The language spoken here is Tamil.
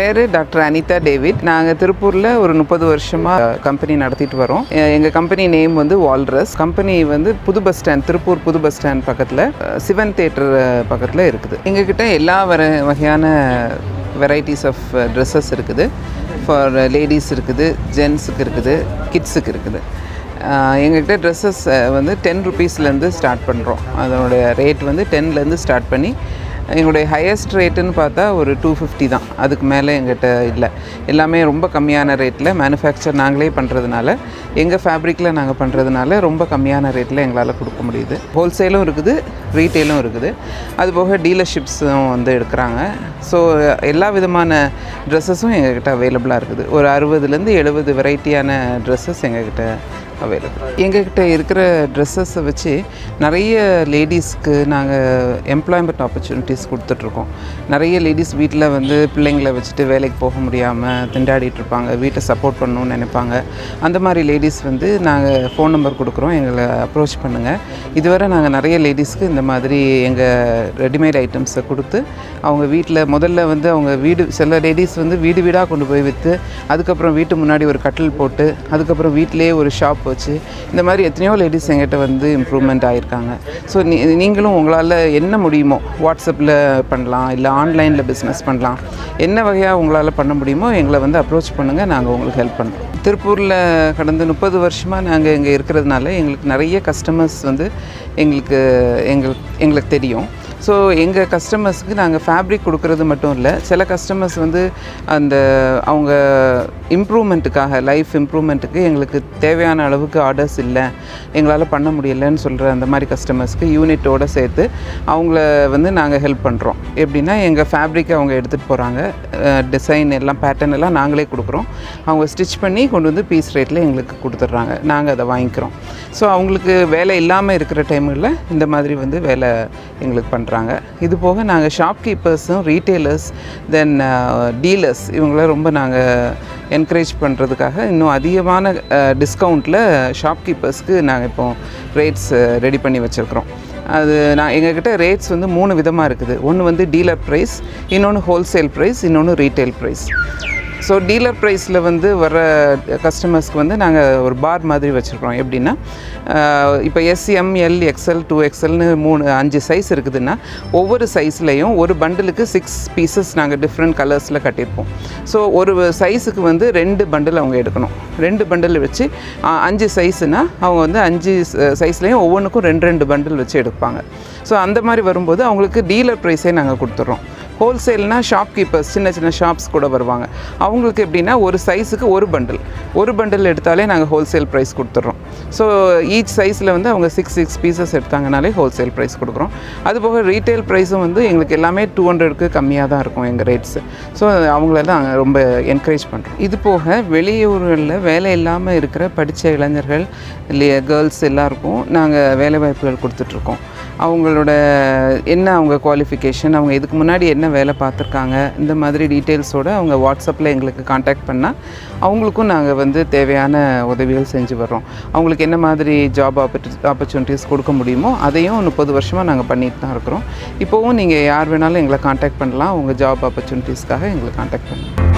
பேர் டாக்டர் அனிதா டேவிட் நாங்கள் திருப்பூரில் ஒரு முப்பது வருஷமாக கம்பெனி நடத்திட்டு வரோம் எங்கள் கம்பெனி நேம் வந்து வால்ரஸ் கம்பெனி வந்து புது பஸ் ஸ்டாண்ட் திருப்பூர் புது பஸ் ஸ்டாண்ட் பக்கத்தில் சிவன் தேட்டர் பக்கத்தில் இருக்குது எங்ககிட்ட எல்லா வர வகையான வெரைட்டிஸ் ஆஃப் ட்ரெஸ்ஸஸ் இருக்குது ஃபார் லேடிஸ் இருக்குது ஜென்ஸுக்கு இருக்குது கிட்ஸுக்கு இருக்குது எங்ககிட்ட ட்ரெஸ்ஸஸ் வந்து டென் ருபீஸ்லேருந்து ஸ்டார்ட் பண்ணுறோம் அதனுடைய ரேட் வந்து டென்லேருந்து ஸ்டார்ட் பண்ணி எங்களுடைய ஹையஸ்ட் ரேட்டுன்னு பார்த்தா ஒரு டூ ஃபிஃப்டி தான் அதுக்கு மேலே எங்கிட்ட இல்லை எல்லாமே ரொம்ப கம்மியான ரேட்டில் மேனுஃபேக்சர் நாங்களே பண்ணுறதுனால எங்கள் ஃபேப்ரிக்கில் நாங்கள் பண்ணுறதுனால ரொம்ப கம்மியான ரேட்டில் எங்களால் கொடுக்க முடியுது ஹோல்சேலும் இருக்குது ரீட்டெயிலும் இருக்குது அதுபோக டீலர்ஷிப்ஸும் வந்து எடுக்கிறாங்க ஸோ எல்லா விதமான ட்ரெஸ்ஸஸும் எங்ககிட்ட அவைலபிளாக இருக்குது ஒரு அறுபதுலேருந்து எழுபது வெரைட்டியான ட்ரெஸ்ஸஸ் எங்ககிட்ட அவைலபிள் எங்ககிட்ட இருக்கிற ட்ரெஸ்ஸஸை வச்சு நிறைய லேடிஸ்க்கு நாங்கள் எம்ப்ளாய்மெண்ட் ஆப்பர்ச்சுனிட்டிஸ் கொடுத்துட்ருக்கோம் நிறைய லேடிஸ் வீட்டில் வந்து பிள்ளைங்களை வச்சுட்டு வேலைக்கு போக முடியாமல் திண்டாடிட்டு இருப்பாங்க வீட்டை சப்போர்ட் பண்ணணும்னு நினைப்பாங்க அந்த மாதிரி லேடிஸ் வந்து நாங்கள் ஃபோன் நம்பர் கொடுக்குறோம் எங்களை அப்ரோச் பண்ணுங்கள் இதுவரை நாங்கள் நிறைய லேடிஸ்க்கு இந்த மாதிரி எங்கள் ரெடிமேட் ஐட்டம்ஸை கொடுத்து அவங்க வீட்டில் முதல்ல வந்து அவங்க வீடு சில லேடிஸ் வந்து வீடு வீடாக கொண்டு போய் விற்று அதுக்கப்புறம் வீட்டு முன்னாடி ஒரு கட்டில் போட்டு அதுக்கப்புறம் வீட்டிலேயே ஒரு ஷாப் வச்சு இந்த மாதிரி எத்தனையோ லேடிஸ் எங்கிட்ட வந்து இம்ப்ரூவ்மெண்ட் ஆகியிருக்காங்க ஸோ நீ நீங்களும் உங்களால் என்ன முடியுமோ வாட்ஸ்அப்பில் பண்ணலாம் இல்லை ஆன்லைனில் பிஸ்னஸ் பண்ணலாம் என்ன வகையாக உங்களால் பண்ண முடியுமோ எங்களை வந்து அப்ரோச் பண்ணுங்கள் நாங்கள் உங்களுக்கு ஹெல்ப் பண்ணுறோம் திருப்பூரில் கடந்த முப்பது வருஷமாக நாங்கள் இங்கே இருக்கிறதுனால எங்களுக்கு நிறைய கஸ்டமர்ஸ் வந்து எங்களுக்கு எங்களுக்கு எங்களுக்கு தெரியும் ஸோ எங்கள் கஸ்டமர்ஸுக்கு நாங்கள் ஃபேப்ரிக் கொடுக்கறது மட்டும் இல்லை சில கஸ்டமர்ஸ் வந்து அந்த அவங்க இம்ப்ரூவ்மெண்ட்டுக்காக லைஃப் இம்ப்ரூவ்மெண்ட்டுக்கு எங்களுக்கு தேவையான அளவுக்கு ஆர்டர்ஸ் இல்லை எங்களால் பண்ண முடியலைன்னு சொல்கிற அந்த மாதிரி கஸ்டமர்ஸ்க்கு யூனிட்டோடு சேர்த்து அவங்கள வந்து நாங்கள் ஹெல்ப் பண்ணுறோம் எப்படின்னா எங்கள் ஃபேப்ரிக்கை அவங்க எடுத்துகிட்டு போகிறாங்க டிசைன் எல்லாம் பேட்டர்ன் எல்லாம் நாங்களே கொடுக்குறோம் அவங்க ஸ்டிச் பண்ணி கொண்டு வந்து பீஸ் ரேட்டில் எங்களுக்கு கொடுத்துட்றாங்க நாங்கள் அதை வாங்கிக்கிறோம் ஸோ அவங்களுக்கு வேலை இல்லாமல் இருக்கிற டைமில் இந்த மாதிரி வந்து வேலை எங்களுக்கு பண்ணுறாங்க இது போக நாங்கள் ஷாப்கீப்பர்ஸும் ரீட்டெயிலர்ஸ் தென் டீலர்ஸ் இவங்கள ரொம்ப நாங்கள் என்கரேஜ் பண்ணுறதுக்காக இன்னும் அதிகமான டிஸ்கவுண்ட்டில் ஷாப்கீப்பர்ஸ்க்கு நாங்கள் இப்போ ரேட்ஸ் ரெடி பண்ணி வச்சுருக்குறோம் அது நான் எங்ககிட்ட ரேட்ஸ் வந்து மூணு விதமாக இருக்குது ஒன்று வந்து டீலர் ப்ரைஸ் இன்னொன்று ஹோல்சேல் ப்ரைஸ் இன்னொன்று ரீட்டைல் ப்ரைஸ் ஸோ டீலர் ப்ரைஸில் வந்து வர கஸ்டமர்ஸ்க்கு வந்து நாங்கள் ஒரு பார் மாதிரி வச்சுருக்கோம் எப்படின்னா இப்போ எஸ்எம் எல் எக்ஸ்எல் டூ எக்ஸ்எல்னு மூணு அஞ்சு சைஸ் இருக்குதுன்னா ஒவ்வொரு சைஸ்லேயும் ஒரு பண்டிலுக்கு சிக்ஸ் பீசஸ் நாங்கள் டிஃப்ரெண்ட் கலர்ஸில் கட்டியிருப்போம் ஸோ ஒரு சைஸுக்கு வந்து ரெண்டு பண்டில் அவங்க எடுக்கணும் ரெண்டு பண்டில் வச்சு அஞ்சு சைஸுனால் அவங்க வந்து அஞ்சு சைஸ்லேயும் ஒவ்வொன்றுக்கும் ரெண்டு ரெண்டு பண்டில் வச்சு எடுப்பாங்க ஸோ அந்த மாதிரி வரும்போது அவங்களுக்கு டீலர் ப்ரைஸே நாங்கள் கொடுத்துட்றோம் ஹோல்சேல்னால் ஷாப்கீப்பர்ஸ் சின்ன சின்ன ஷாப்ஸ் கூட வருவாங்க அவங்களுக்கு எப்படின்னா ஒரு சைஸுக்கு ஒரு பண்டில் ஒரு பண்டில் எடுத்தாலே நாங்கள் ஹோல்சேல் ப்ரைஸ் கொடுத்துட்றோம் ஸோ ஈச் சைஸில் வந்து அவங்க சிக்ஸ் சிக்ஸ் பீசஸ் எடுத்தாங்கனாலே ஹோல்சேல் ப்ரைஸ் கொடுக்குறோம் அதுபோக ரீட்டைல் ப்ரைஸும் வந்து எங்களுக்கு எல்லாமே டூ ஹண்ட்ரடுக்கு கம்மியாக தான் இருக்கும் எங்கள் ரேட்ஸு ஸோ அவங்களெல்லாம் ரொம்ப என்கரேஜ் பண்ணுறோம் இது போக வெளியூர்களில் வேலை இல்லாமல் இருக்கிற படித்த இளைஞர்கள் இல்லையா கேர்ள்ஸ் எல்லாருக்கும் நாங்கள் வேலை வாய்ப்புகள் கொடுத்துட்ருக்கோம் அவங்களோட என்ன அவங்க குவாலிஃபிகேஷன் அவங்க இதுக்கு முன்னாடி என்ன வேலை பார்த்துருக்காங்க இந்த மாதிரி டீட்டெயில்ஸோடு அவங்க வாட்ஸ்அப்பில் எங்களுக்கு காண்டாக்ட் பண்ணால் அவங்களுக்கும் நாங்கள் வந்து தேவையான உதவிகள் செஞ்சு வர்றோம் அவங்களுக்கு என்ன மாதிரி ஜாப் ஆப்பர்ச்சு ஆப்பர்ச்சுனிட்டிஸ் கொடுக்க முடியுமோ அதையும் முப்பது வருஷமாக நாங்கள் பண்ணிட்டு தான் இருக்கிறோம் இப்போவும் நீங்கள் யார் வேணாலும் எங்களை காண்டாக்ட் பண்ணலாம் உங்கள் ஜாப் ஆப்பர்ச்சுனிட்டிஸ்க்காக எங்களை காண்டாக்ட் பண்ணலாம்